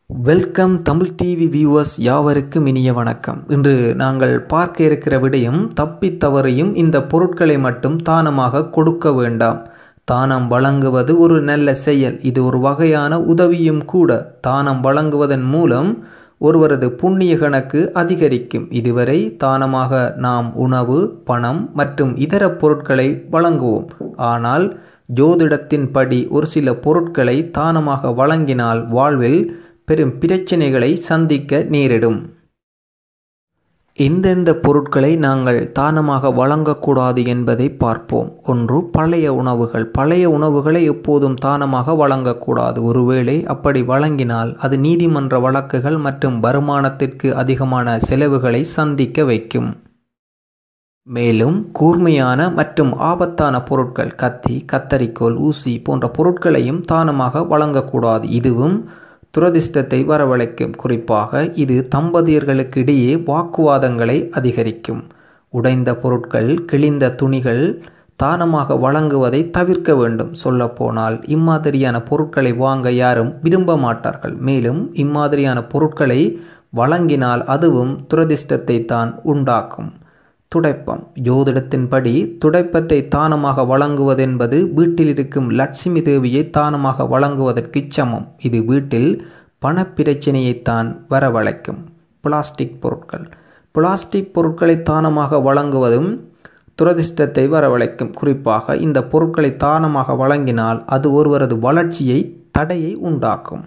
welcome Tamil TV viewers யாவருக்கும் இனிய வணக்கம் இன்று நாங்கள் பார்க்க இருக்கிற விடயம் தப்பித் தவறியும் இந்த பொருட்களை மட்டும் தானமாக கொடுக்க வேண்டாம் தானம் வழங்குவது ஒரு நல்ல செயல் இது ஒரு வகையான உதவியும் கூட தானம் வழங்குவதன் மூலம் ஒருவரது புண்ணிய கணக்கு அதிகரிக்கும் இதுவரை தானமாக நாம் உணவு பணம் மற்றும் இதர பொருட்களை வழங்குவோம் ஆனால் ஜோதிடத்தின்படி ஒரு சில பொருட்களை தானமாக வழங்கினால் வாழ்வில் பெரும் பிரச்சனைகளை சந்திக்க நேரிடும் எந்தெந்த பொருட்களை நாங்கள் தானமாக வழங்கக்கூடாது என்பதை பார்ப்போம் ஒன்று பழைய உணவுகள் பழைய உணவுகளை எப்போதும் தானமாக வழங்கக்கூடாது ஒருவேளை அப்படி வழங்கினால் அது நீதிமன்ற வழக்குகள் மற்றும் வருமானத்திற்கு அதிகமான செலவுகளை சந்திக்க வைக்கும் மேலும் கூர்மையான மற்றும் ஆபத்தான பொருட்கள் கத்தி கத்தரிக்கோல் ஊசி போன்ற பொருட்களையும் தானமாக வழங்கக்கூடாது இதுவும் துரதிர்ஷ்டத்தை வரவழைக்கும் குறிப்பாக இது தம்பதியர்களுக்கு இடையே வாக்குவாதங்களை அதிகரிக்கும் உடைந்த பொருட்கள் கிழிந்த துணிகள் தானமாக வழங்குவதை தவிர்க்க வேண்டும் சொல்லப்போனால் இம்மாதிரியான பொருட்களை வாங்க யாரும் விரும்ப மாட்டார்கள் மேலும் இம்மாதிரியான பொருட்களை வழங்கினால் அதுவும் துரதிர்ஷ்டத்தை தான் உண்டாக்கும் துடைப்பம் ஜோதிடத்தின்படி துடைப்பத்தை தானமாக வழங்குவதென்பது வீட்டில் இருக்கும் லட்சுமி தேவியை தானமாக வழங்குவதற்கு சமம் இது வீட்டில் பணப்பிரச்சனையைத்தான் வரவழைக்கும் பிளாஸ்டிக் பொருட்கள் பிளாஸ்டிக் பொருட்களை தானமாக வழங்குவதும் துரதிர்ஷ்டத்தை வரவழைக்கும் குறிப்பாக இந்த பொருட்களை தானமாக வழங்கினால் அது ஒருவரது வளர்ச்சியை தடையை உண்டாக்கும்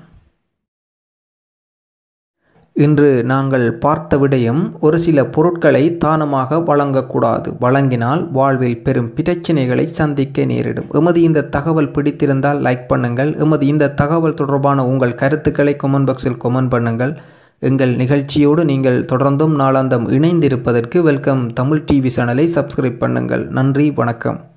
இன்று நாங்கள் பார்த்த விடயம் ஒரு சில பொருட்களை தானமாக வழங்கக்கூடாது வழங்கினால் வாழ்வில் பெரும் பிரச்சனைகளை சந்திக்க நேரிடும் எமது இந்த தகவல் பிடித்திருந்தால் லைக் பண்ணுங்கள் எமது இந்த தகவல் தொடர்பான உங்கள் கருத்துக்களை கொமெண்ட் பாக்ஸில் கொமெண்ட் பண்ணுங்கள் எங்கள் நிகழ்ச்சியோடு நீங்கள் தொடர்ந்தும் நாளாந்தம் இணைந்திருப்பதற்கு வெல்கம் தமிழ் டிவி சேனலை சப்ஸ்கிரைப் பண்ணுங்கள் நன்றி வணக்கம்